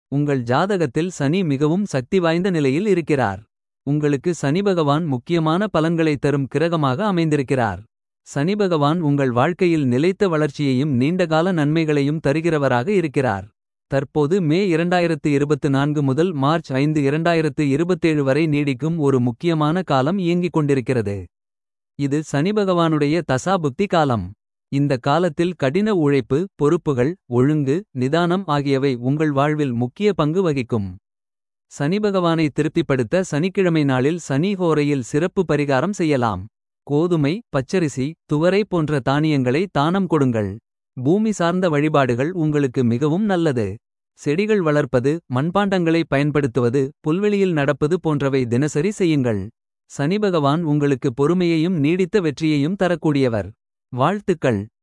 உங்கள் ஜாதகத்தில் சனி மிகவும் சக்தி வாய்ந்த நிலையில் இருக்கிறார். உங்களுக்கு சனிபகவான் முக்கியமான பலன்களை தரும் கிரகமாக அமைந்திருக்கிறார். சனிபகவான் உங்கள் வாழ்க்கையில் நிலைத்த வளர்ச்சியையும் நீண்டகால நன்மைகளையும் தருகிறவராக இருக்கிறார். தற்போது மே 2024 முதல் மார்ச் 5 2027 வரை நீடிக்கும் ஒரு முக்கியமான காலம் இயங்கிக் கொண்டிருக்கிறது. இது சனிபகவானுடைய தசாபுக்தி காலம். இந்த காலத்தில் கடின உழைப்பு பொறுப்புகள் ஒழுங்கு நிதானம் ஆகியவை உங்கள் வாழ்வில் முக்கிய பங்கு வகிக்கும். சனிபகவானை திருப்திப்படுத்த சனிக்கிழமை நாளில் சனி ஹோரையில் சிறப்பு பரிகாரம் செய்யலாம். கோதுமை பச்சரிசி துவரை போன்ற தானியங்களை தானம் கொடுங்கள். பூமி சார்ந்த வழிபாடுகள் உங்களுக்கு மிகவும் நல்லது. செடிகள் வளர்ப்பது மண்பாண்டங்களை பயன்படுத்துவது புல்வெளியில் நடப்பது போன்றவை தினசரி செய்யுங்கள். சனிபகவான் உங்களுக்கு பொறுமையையும் நீடித்த வெற்றியையும் தரக்கூடியவர். வாழ்த்துக்கள்